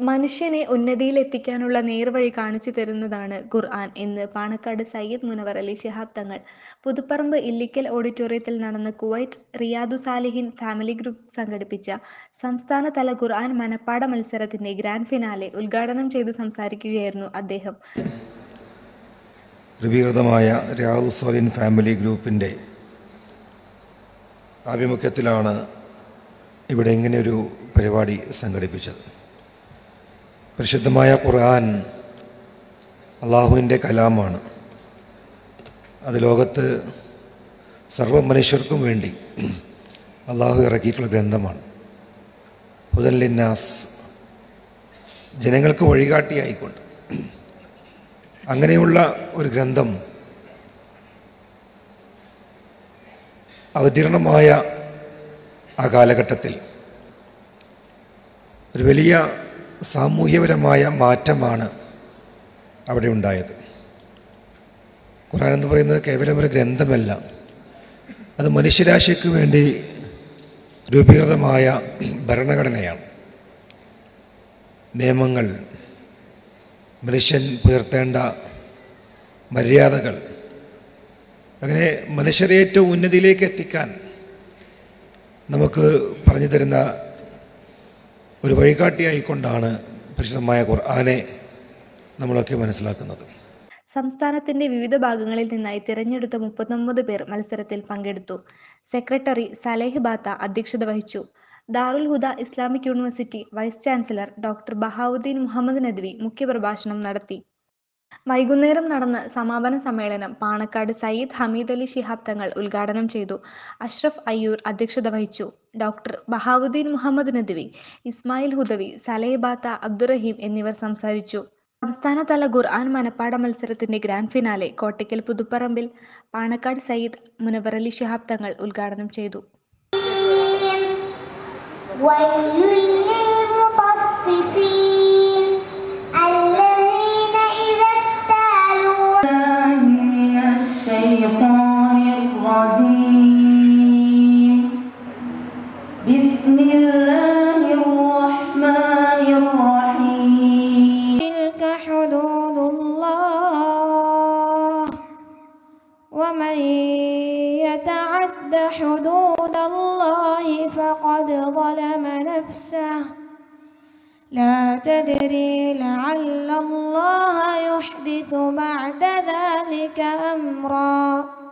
മനുഷ്യനെ ഉന്നതിയിലെത്തിക്കാനുള്ള നേർവഴി കാണിച്ചു തരുന്നതാണ് ഖുർആൻ എന്ന് പാണക്കാട് സയ്യിദ് മുനവർ അലി ശിഹാബ് തങ്ങൾ പുതുപ്പറമ്പ് ഇല്ലിക്കൽ ഓഡിറ്റോറിയത്തിൽ നടന്ന Kuwait Riyadu Salihin family group സംഘടിപ്പിച്ച സംസ്ഥാനതല ഖുർആൻ മനപ്പാഠ മത്സരത്തിന്റെ ഗ്രാൻഡ് ഫിനാലെ ഉദ്ഘാടനം ചെയ്തു സംസാരിക്കുകയായിരുന്നു അദ്ദേഹം രൂപീകൃതമായ രാഹുൽ സോലിൻ ഫാമിലി ഗ്രൂപ്പിൻ്റെ ആഭിമുഖ്യത്തിലാണ് ഇവിടെ ഇങ്ങനെയൊരു പരിപാടി സംഘടിപ്പിച്ചത് പരിശുദ്ധമായ ഖുർആൻ അള്ളാഹുവിൻ്റെ കലാമാണ് അത് ലോകത്ത് സർവ്വ മനുഷ്യർക്കും വേണ്ടി അള്ളാഹു ഇറക്കിയിട്ടുള്ള ഗ്രന്ഥമാണ് ഹുദൻലിന്നാസ് ജനങ്ങൾക്ക് വഴികാട്ടിയായിക്കൊണ്ട് അങ്ങനെയുള്ള ഒരു ഗ്രന്ഥം അവതീർണമായ ആ കാലഘട്ടത്തിൽ ഒരു വലിയ സാമൂഹ്യപരമായ മാറ്റമാണ് അവിടെ ഉണ്ടായത് ഖുർആൻ എന്ന് പറയുന്നത് കേവലം ഒരു ഗ്രന്ഥമല്ല അത് മനുഷ്യരാശിക്ക് വേണ്ടി രൂപീകൃതമായ ഭരണഘടനയാണ് നിയമങ്ങൾ മനുഷ്യൻ പുലർത്തേണ്ട മര്യാദകൾ അങ്ങനെ മനുഷ്യരെ ഏറ്റവും ഉന്നതിയിലേക്ക് എത്തിക്കാൻ നമുക്ക് പറഞ്ഞു തരുന്ന ഒരു വഴികാട്ടിയായിക്കൊണ്ടാണ് പരിശുദ്ധമായ ഖുർആനെ നമ്മളൊക്കെ മനസ്സിലാക്കുന്നത് സംസ്ഥാനത്തിന്റെ വിവിധ ഭാഗങ്ങളിൽ നിന്നായി തിരഞ്ഞെടുത്ത മുപ്പത്തൊമ്പത് പേർ മത്സരത്തിൽ പങ്കെടുത്തു സെക്രട്ടറി സലേഹ് ബാത്ത അധ്യക്ഷത വഹിച്ചു Darul Huda Islamic university vice chancellor doctor Bahauddeen Muhammad Nadvi മുഖ്യപ്രഭാഷണം നടത്തി വൈകുന്നേരം നടന്ന സമാപന സമ്മേളനം പാണക്കാട് സയ്യിദ് ഹമീദ് അലി ശിഹാബ് തങ്ങൾ ഉദ്ഘാടനം ചെയ്തു അഷ്റഫ് അയ്യൂർ അധ്യക്ഷത വഹിച്ചു ഡോക്ടർ ബഹാവുദ്ദീൻ മുഹമ്മദ് നദ്വി ഇസ്മായിൽ ഹുദവി സലഹ് ബാത്ത അബ്ദുറഹീം എന്നിവർ സംസാരിച്ചു സംസ്ഥാനതല ഖുർആൻ മനപ്പാഠ മത്സരത്തിന്റെ ഗ്രാൻഡ് ഫിനാലെ കോട്ടയ്ക്കൽ പുതുപ്പറമ്പിൽ പാണക്കാട് സയ്യിദ് മുനവർ അലി ശിഹാബ് തങ്ങൾ ഉദ്ഘാടനം ചെയ്തു ويل للمطففين الذين إذا اكتالوا من الشيطان الرجيم بسم الله الرحمن الرحيم تلك حدود الله ومن يتعد حدود الله فقد ظلم نفسه لا تدري لعل الله يحدث بعد ذلك أمرا